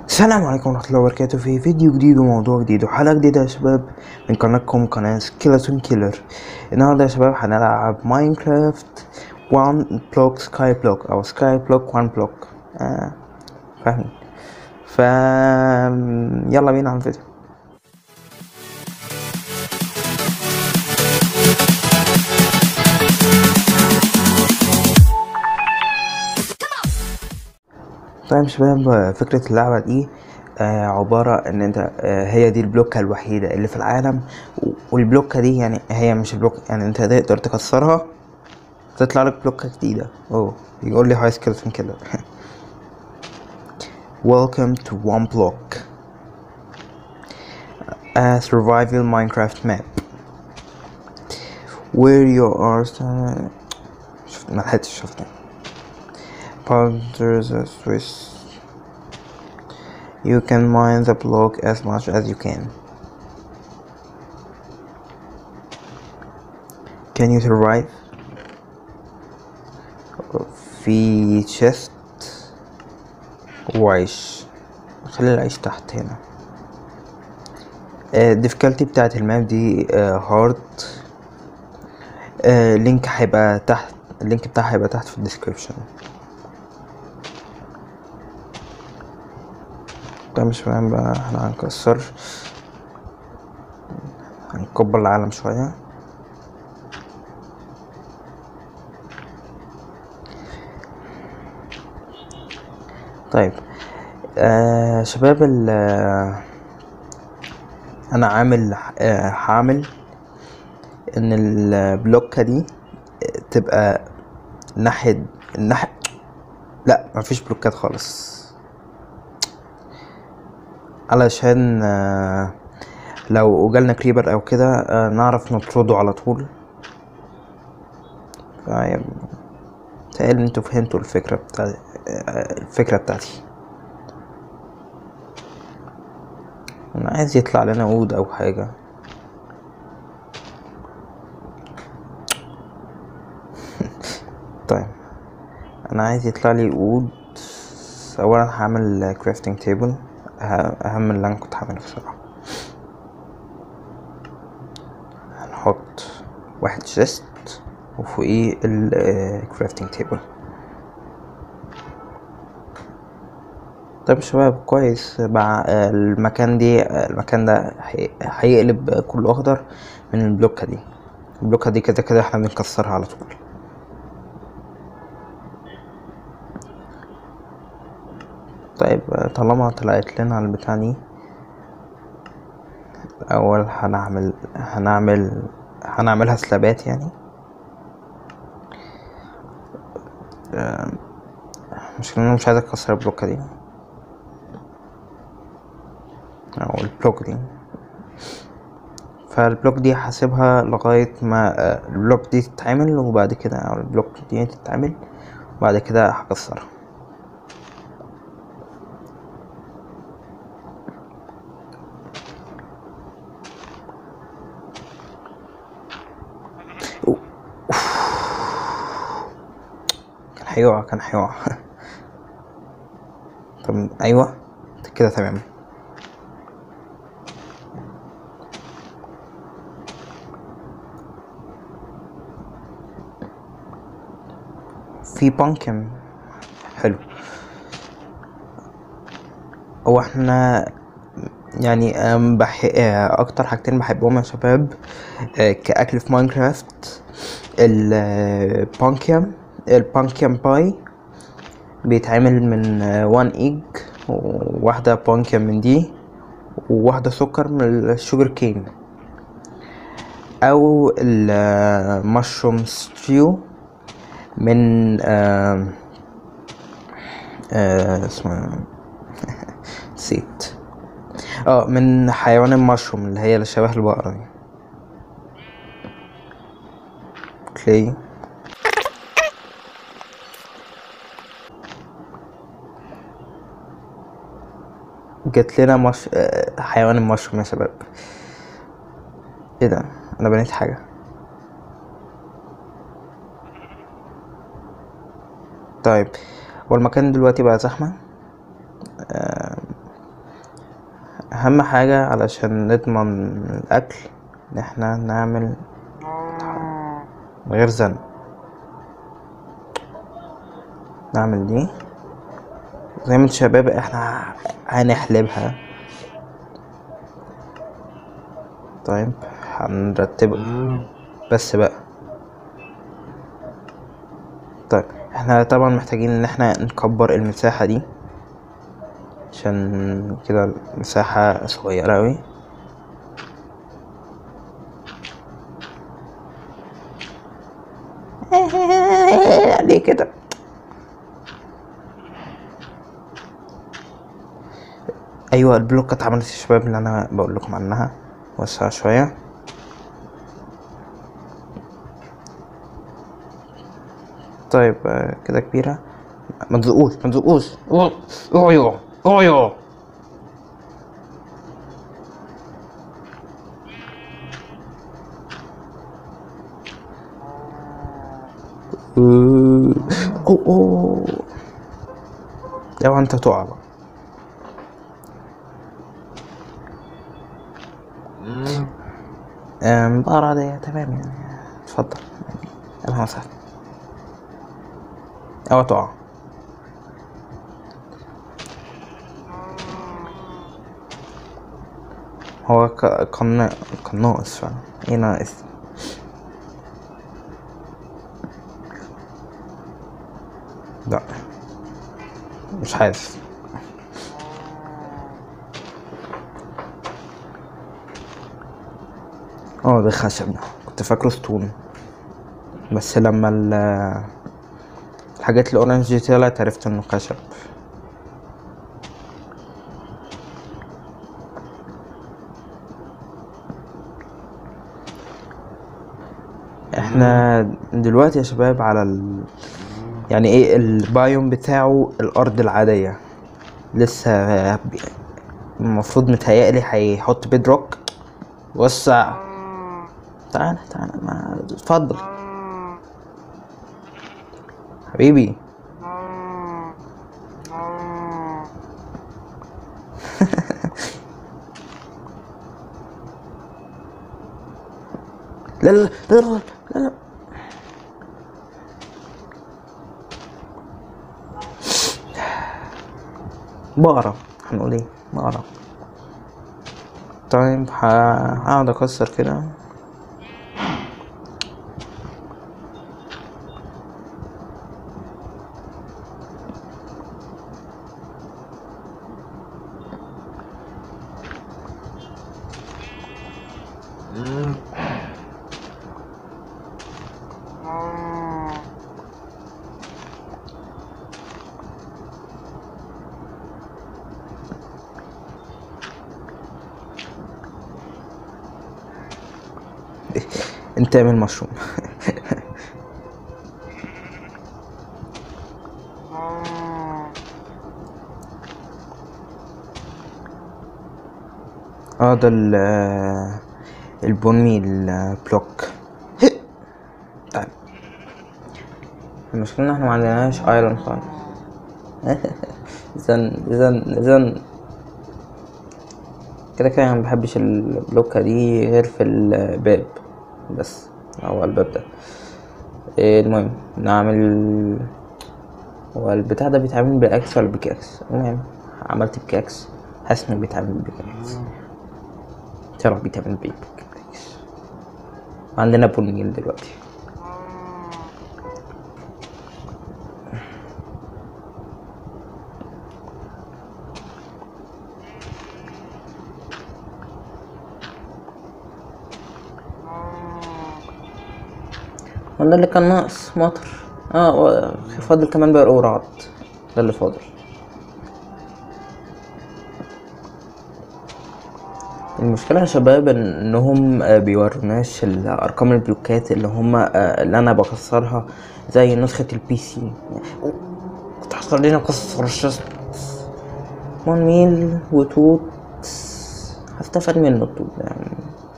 السلام عليكم ورحمة الله وبركاته في فيديو جديد وموضوع جديد وحلقة جديدة يا شباب من قناتكم قناة سكيلتون كيلر النهاردة يا شباب هنلعب ماينكرافت وان بلوك سكاي بلوك أو سكاي بلوك وان بلوك آه فاهمين ف يلا بينا على الفيديو طيب يا شباب فكرة اللعبة دي آه، عبارة ان انت آه، هي دي البلوكة الوحيدة اللي في العالم و- والبلوكة دي يعني هي مش البلوك يعني انت تقدر تكسرها تطلع لك بلوكة جديدة اوه يقول لي هاي سكيلتون كده Welcome to one block a survival Minecraft map where you are شفت ما لحقتش شفتها There's a Swiss. You can mine the block as much as you can. Can you survive? في chest وعيش خلي العيش تحت هنا الديفيكالتي بتاعت الماب دي هارد اللينك هيبقى تحت اللينك بتاعها هيبقى تحت في الديسكريبشن ده مش فاهم بقى احنا هنكسر هنكبر العالم شوية طيب آه شباب ال انا عامل آه هعمل ان البلوكة دي تبقى ناحية ناحية لا مفيش بلوكات خالص علشان آه، لو جالنا كريبر او كده آه، نعرف نطرده على طول فيعني تقال انتوا فهمتوا الفكرة بتاع آه، الفكرة بتاعتي انا عايز يطلع لنا عود او حاجة طيب انا عايز يطلع لي عود اولا هعمل كرافتنج تيبل اهم من اللي انا كنت هعمله بصراحه هنحط واحد شيست وفوقيه الكرافتنج تيبل طيب شباب كويس مع المكان دي المكان ده هي- هيقلب كله اخضر من البلوكة دي البلوكة دي كده كده احنا بنكسرها على طول طيب طالما طلعت لنا على البتاع دي اول هنعمل هنعمل هنعملها سلابات يعني آم، مش انا مش عايز اكسر البلوكة دي او البلوك دي فالبلوك دي هسيبها لغاية ما آه، البلوك دي تتعمل وبعد كده او البلوك دي تتعمل وبعد كده هكسرها كان هيقع كان هيقع طب ايوه كده تمام في بانكم حلو هو احنا يعني أم بح... آه، اكتر حاجتين بحبهم يا شباب آه، كاكل في ماينكرافت البانكيوم البانكيوم باي بيتعمل من وان ايج وواحدة بانكيوم من دي وواحدة سكر من الشوجر كين او المشروم ستريو من آه آه اسمه نسيت اه من حيوان المشروم اللي هي اللي شبه البقرة دي اوكي جات لنا مش... آه، حيوان المشروم يا شباب ايه ده انا بنيت حاجة طيب والمكان دلوقتي بقى زحمة آه، اهم حاجة علشان نضمن الاكل ان احنا نعمل من غير زن نعمل دي زي ما انتوا شباب احنا هنحلبها طيب هنرتبه بس بقى طيب احنا طبعا محتاجين ان احنا نكبر المساحة دي عشان كده المساحة صغيرة اوي ليه كده ايوه البلوك اتعملت يا شباب اللي انا بقول لكم عنها وسع شويه طيب آه، كده كبيره ما تزقوش ما تزقوش اوعيو اوعيو اوه اوه لو انت تقع بقى أم، بقرا دي تمام يعني اتفضل اهلا وسهلا اوعى تقع هو ك- كان كان ناقص فعلا ايه ناقص لا مش حاسس اه ده خشب كنت فاكره ستون بس لما ال الحاجات الاورنج دي طلعت عرفت انه خشب احنا دلوقتي يا شباب على ال... يعني ايه البايوم بتاعه الارض العادية لسه بي- المفروض متهيألي هيحط بيد روك وسع تعال تعال ما اتفضل حبيبي لا لا لا لا لا لا بقرة هنقول ايه بقرة طيب ه- هقعد اكسر كده انت اعمل مشروم اه ده ال البني البلوك طيب المشكلة ان احنا ما عندناش ايرون خالص زن زن زن كده كده انا مبحبش البلوكة دي غير في الباب بس هو الباب ده إيه المهم نعمل هو البتاع ده بيتعمل باكس ولا بكاكس المهم عملت بكاكس حاسس انه بيتعمل بكاكس ترى بيتعمل بكاكس عندنا بنيل دلوقتي وده اللي كان ناقص مطر اه و- فاضل كمان بقى ورعد ده اللي فاضل المشكلة يا شباب إن- انهم آه، بيوروناش الارقام البلوكات اللي هم اللي انا بكسرها زي نسخة البي سي كنت هتخليني اكسر الشاشة وان ميل وتوت هستفاد منه التوت ده يعني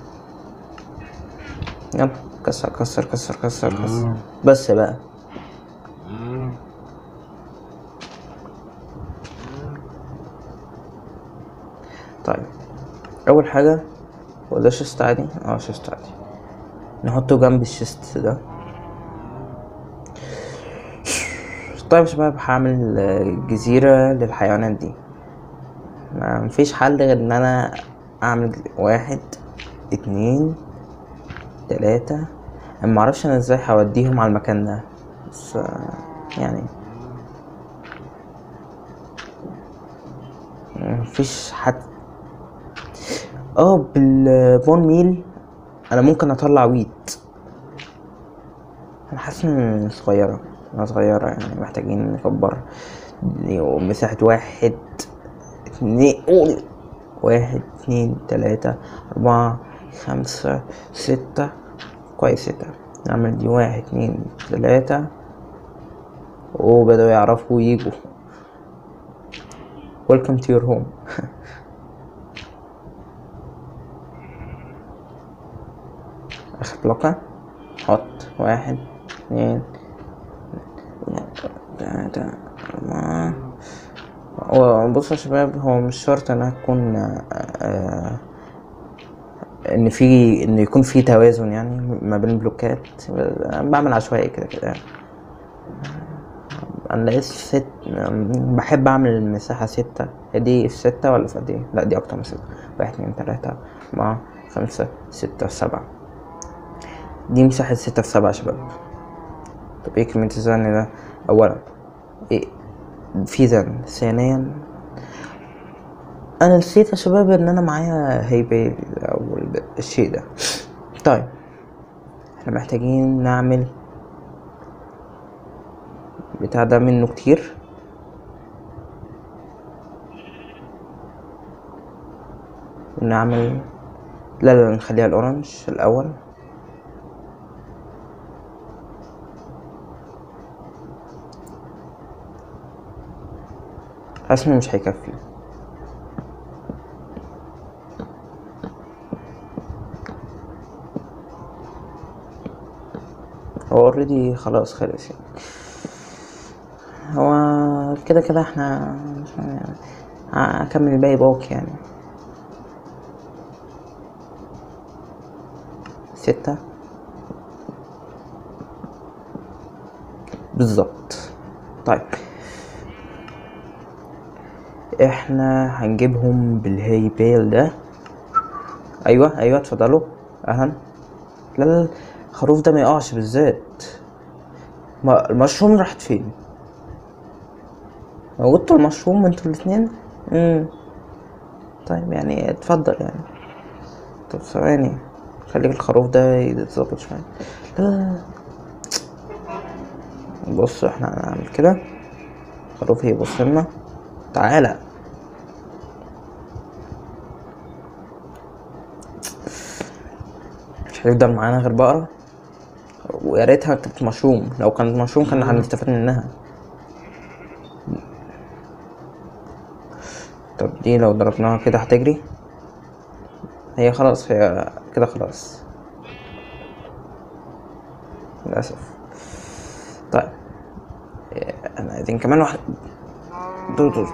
يلا كسر كسر كسر كسر كسر بس بقى طيب اول حاجة هو ده شيست عادي اه شيست عادي نحطه جنب الشيست ده طيب يا شباب هعمل جزيرة للحيوانات دي ما مفيش حل غير ان انا اعمل واحد اتنين تلاتة انا معرفش انا ازاي هوديهم على المكان ده بس آه، يعني مفيش حد اه بالبون ميل انا ممكن اطلع ويت انا حاسس ان صغيرة انا صغيرة يعني محتاجين نكبر مساحة واحد اتنين قول واحد اتنين تلاتة أربعة خمسة ستة كويس ستة نعمل دي واحد اتنين تلاتة وبدأوا يعرفوا يجوا welcome to your home آخر بلوكة حط واحد اتنين تلاتة أربعة هو بصوا يا شباب هو مش شرط انها تكون آه، ان في ان يكون في توازن يعني ما بين البلوكات أنا بعمل عشوائي كده كده يعني انا لقيت ست بحب اعمل المساحة ستة هي دي في ستة ولا في قد ايه؟ لا دي اكتر من ستة واحد اتنين تلاتة اربعة خمسة ستة سبعة دي مساحة ستة في سبعة يا شباب طب ايه كلمة الزن ده اولا إيه في زن ثانيا انا نسيت يا شباب ان انا معايا هيبيل او ال- الشيء ده طيب احنا محتاجين نعمل بتاع ده منه كتير ونعمل لا لا نخليها الاورنج الاول حاسس انه مش هيكفي هو اوريدي خلاص خلص يعني هو كده كده احنا يعني هكمل الباقي باك يعني ستة بالظبط طيب احنا هنجيبهم بالهاي بيل ده ايوه ايوه اتفضلوا اهلا لا لا الخروف ده ما يقعش بالذات ما المشروم راحت فين موجودتوا المشروم انتوا الاتنين امم طيب يعني اتفضل يعني طب ثواني خليك الخروف ده يتظبط شوية لا لا لا بص احنا هنعمل كده الخروف هيبص لنا تعالى مش هيفضل معانا غير بقرة ويا ريتها كانت مشروم لو كانت مشروم كنا هنستفاد منها طب دي لو ضربناها كده هتجري هي خلاص هي كده خلاص للأسف طيب إيه، انا عايزين كمان واحد دو دو.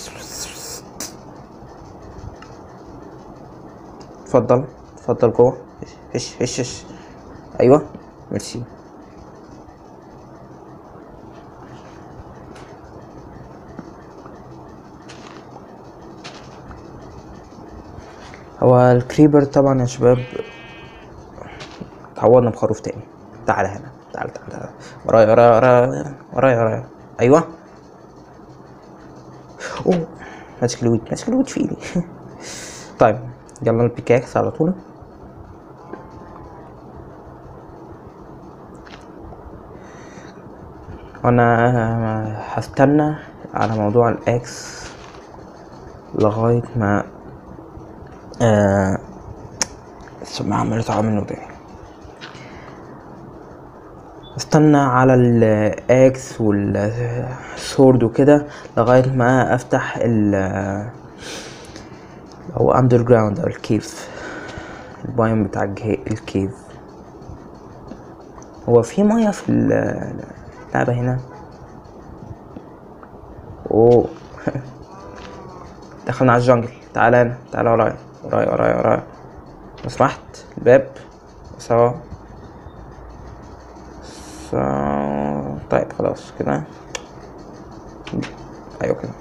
اتفضل اتفضل جوه هش هش هش ايوه ميرسي هو الكريبر طبعا يا شباب تعوضنا بخروف تاني تعال هنا تعال تعال تعال ورايا ورايا ورايا ورايا ورايا ايوه اوه ماسك الويد ماسك الويد في ايدي طيب يلا البيكاكس على طول وانا هستنى على موضوع الاكس لغاية ما آه ثم عملت عامل منه تاني استنى على الاكس والسورد وكده لغاية ما افتح ال او اندر جراوند او الكيف البايم بتاع الجه- الكيف هو في ميه في ال- اللعبة هنا اوه دخلنا على الجنجل تعالى هنا تعالى ورايا ورايا ورايا ورايا لو سمحت الباب سوا سوا طيب خلاص كده ايوه كده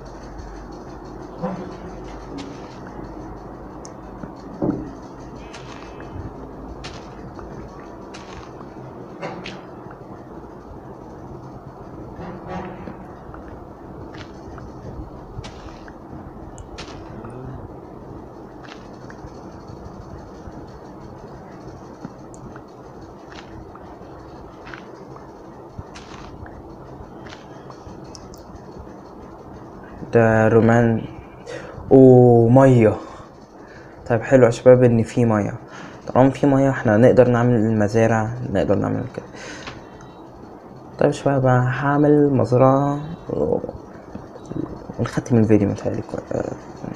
ده رومان ومية طيب حلو يا شباب ان في مية طالما في مية احنا نقدر نعمل المزارع نقدر نعمل كده طيب يا شباب أنا هعمل مزرعة و- ونختم الفيديو متهيألي كوي- آه،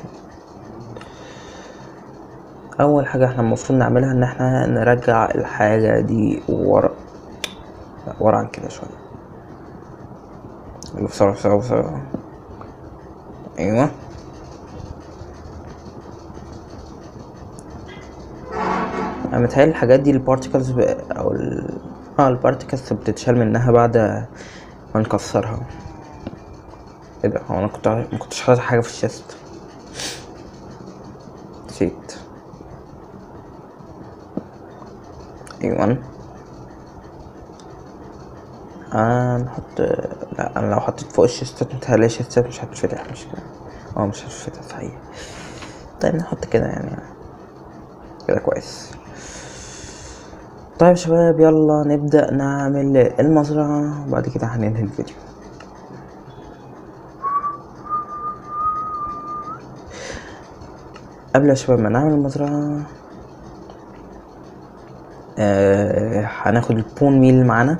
أول حاجة احنا المفروض نعملها إن احنا نرجع الحاجة دي ورا لا ورا عن كده شوية يلا بسرعة بسرعة بسرعة أيوه أنا متهيألي الحاجات دي البارتيكلز ب... أو ال... اه البارتيكلز بتتشال منها بعد ما نكسرها ايه ده هو انا كنت ما كنتش حاطط حاجة في الشيست نسيت ايوه هنحط لا انا لو حطيت فوق الشيستات متهيألي الشيستات مش هتتفتح مش كده اه مش هتتفتح صحيح طيب نحط كده يعني كده كويس طيب يا شباب يلا نبدأ نعمل المزرعة وبعد كده هننهي الفيديو قبل يا شباب ما نعمل المزرعة آه هناخد البون ميل معانا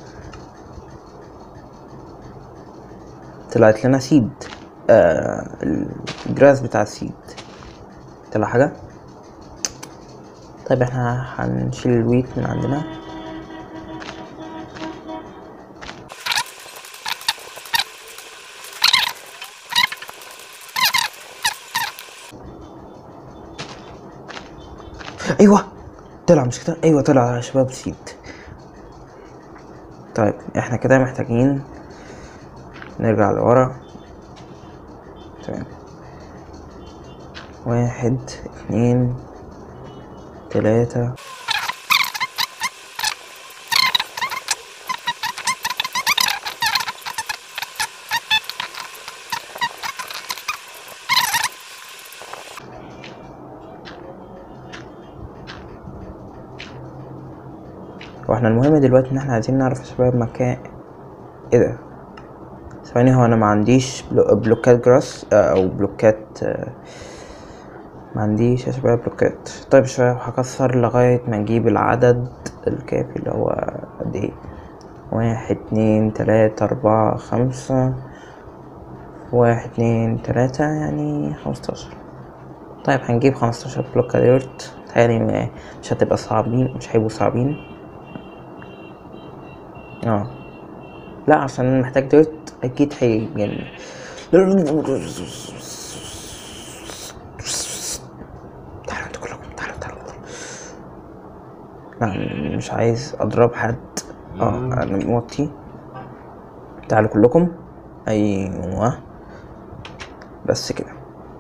طلعت لنا سيد آه الجراس بتاع السيد طلع حاجة طيب احنا هنشيل الويت من عندنا ايوه طلع مش كده ايوه طلع يا شباب سيد طيب احنا كده محتاجين نرجع لورا تمام واحد اتنين تلاتة واحنا المهم دلوقتي ان احنا عايزين نعرف يا شباب مكان ايه ده ثواني هو انا ما عنديش بلو- بلوكات جراس آه، او بلوكات آه، ما عنديش يا شباب بلوكات طيب يا شباب هكسر لغاية ما نجيب العدد الكافي اللي هو قد ايه واحد اتنين تلاتة أربعة خمسة واحد اتنين تلاتة يعني خمستاشر طيب هنجيب خمستاشر بلوكة ديرت تهيألي مش هتبقى صعبين مش هيبقوا صعبين اه لا عشان محتاج ديرت اكيد هيجن تعالوا انتوا كلكم تعالوا تعالوا لا مش عايز اضرب حد اه انا موطي تعالوا كلكم ايوه بس كده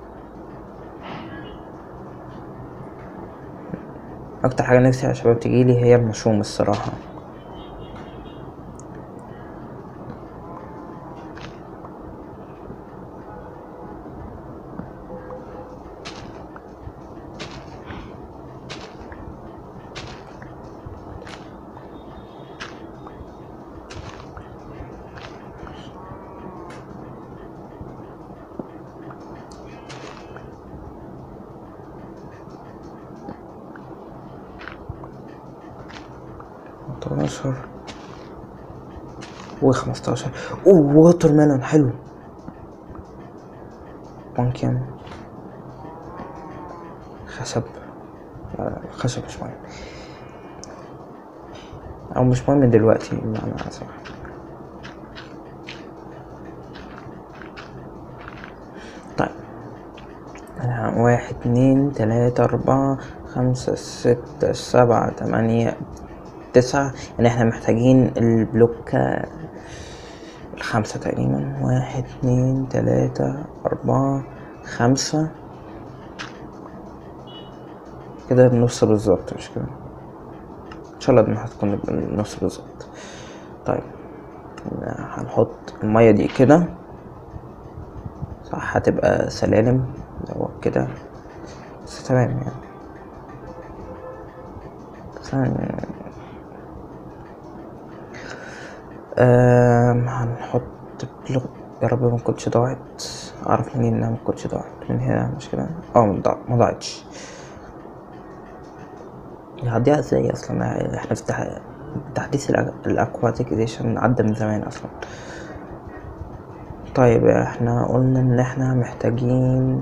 اكتر حاجه نفسي يا شباب تجيلي هي المشروم الصراحه خمستاشر وخمستاشر اوه ووتر ميلون حلو ممكن خشب لا لا الخشب مش مهم او مش مهم دلوقتي بمعنى اصح طيب أنا واحد واحد اتنين تلاتة أربعة خمسة ستة سبعة تمانية تسعة يعني احنا محتاجين البلوك الخمسة تقريبا واحد اتنين تلاتة أربعة خمسة كده النص بالظبط مش كده ان شاء الله انها هتكون النص بالظبط طيب هنحط المية دي كده صح هتبقى سلالم هو كده بس تمام يعني ثانية أم هنحط بلغ يا رب ما كنتش ضاعت اعرف منين انها ما كنتش ضاعت من هنا مش كده اه ما ضاع- ما ضاعتش هعديها ازاي اصلا احنا في تح- تحديث الأ- الاكواتيك اديشن عدى من زمان اصلا طيب احنا قلنا ان احنا محتاجين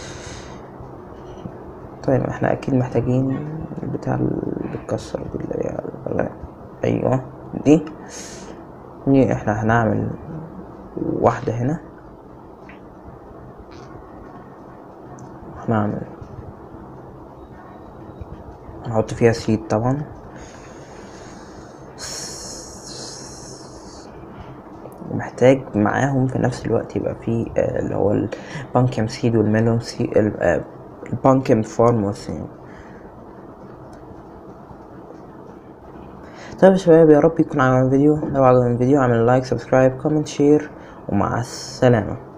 طيب احنا اكيد محتاجين بتاع اللي بتكسر دي اللي هي الغلاء. ايوه دي دي احنا هنعمل واحدة هنا هنعمل هنحط فيها سيد طبعا ومحتاج معاهم في نفس الوقت يبقى في آه، اللي هو البانكيم سيد والميلون سيد البانكيم فارم والسيد طيب يا شباب يا رب يكون عجبكم الفيديو لو عجبكم الفيديو اعمل لايك سبسكرايب كومنت شير ومع السلامة